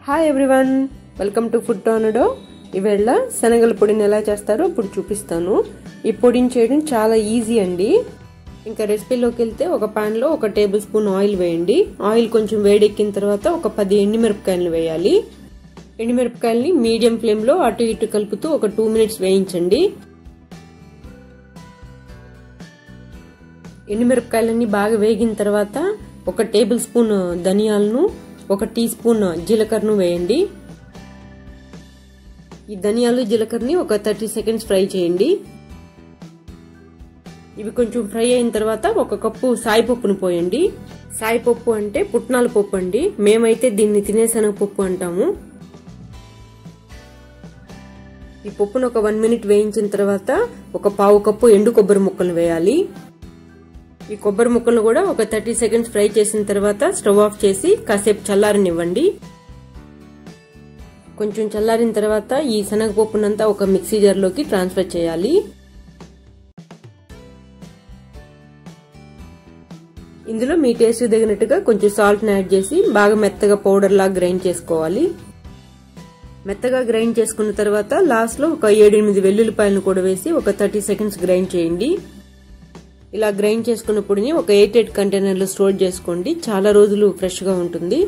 hi everyone welcome to food టానడో ఈవేళ శనగల పొడిని ఎలా చేస్తారో ఇప్పుడు చూపిస్తాను ఈ పొడిని చేయడం చాలా ఈజీ అండి ఇంకా రెసిపీలోకి వెళ్తే ఒక ప్యాన్లో ఒక టేబుల్ స్పూన్ ఆయిల్ వేయండి ఆయిల్ కొంచెం వేడెక్కిన తర్వాత ఒక పది ఎండిమిరపకాయలు వేయాలి ఎండిమిరపకాయలని మీడియం ఫ్లేమ్లో అటు ఇటు కలుపుతూ ఒక టూ మినిట్స్ వేయించండి ఎండుమిరపకాయలన్నీ బాగా వేగిన తర్వాత ఒక టేబుల్ స్పూన్ ధనియాలను ఒక టీ స్పూన్ జీలకర్రను వేయండి ఈ ధనియాలు జీలకర్రని ఒక థర్టీ సెకండ్స్ ఫ్రై చేయండి ఇవి కొంచెం ఫ్రై అయిన తర్వాత ఒక కప్పు సాయిపప్పును పోయండి సాయిపప్పు అంటే పుట్నాల పప్పు అండి మేమైతే దీన్ని తినేశనగపప్పు అంటాము ఈ పప్పును ఒక వన్ మినిట్ వేయించిన తర్వాత ఒక పావు కప్పు ఎండు కొబ్బరి ముక్కలు వేయాలి ఈ కొబ్బరి ముక్కలు కూడా ఒక థర్టీ సెకండ్స్ ఫ్రై చేసిన తర్వాత స్టవ్ ఆఫ్ చేసి కాసేపు చల్లారనివ్వండి కొంచెం చల్లారిన తర్వాత ఈ శనగపప్పునంతా ఒక మిక్సీ జార్లోకి ట్రాన్స్ఫర్ చేయాలి ఇందులో మీ టేస్ట్ తగినట్టుగా కొంచెం సాల్ట్ని యాడ్ చేసి బాగా మెత్తగా పౌడర్ లాగా గ్రైండ్ చేసుకోవాలి మెత్తగా గ్రైండ్ చేసుకున్న తర్వాత లాస్ట్లో ఒక ఏడెనిమిది వెల్లుల్లిపాయలను కూడా వేసి ఒక థర్టీ సెకండ్స్ గ్రైండ్ చేయండి ఇలా గ్రైండ్ చేసుకున్న పొడిని ఒక ఎయిట్ ఎయిట్ కంటైనర్లో స్టోర్ చేసుకోండి చాలా రోజులు ఫ్రెష్గా ఉంటుంది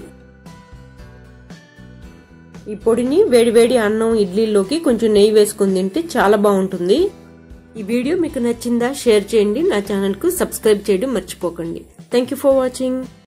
ఈ పొడిని వేడివేడి అన్నం ఇడ్లీలోకి కొంచెం నెయ్యి వేసుకుని తింటే చాలా బాగుంటుంది ఈ వీడియో మీకు నచ్చిందా షేర్ చేయండి నా ఛానల్కు సబ్స్క్రైబ్ చేయడం మర్చిపోకండి థ్యాంక్ యూ ఫర్ వాచింగ్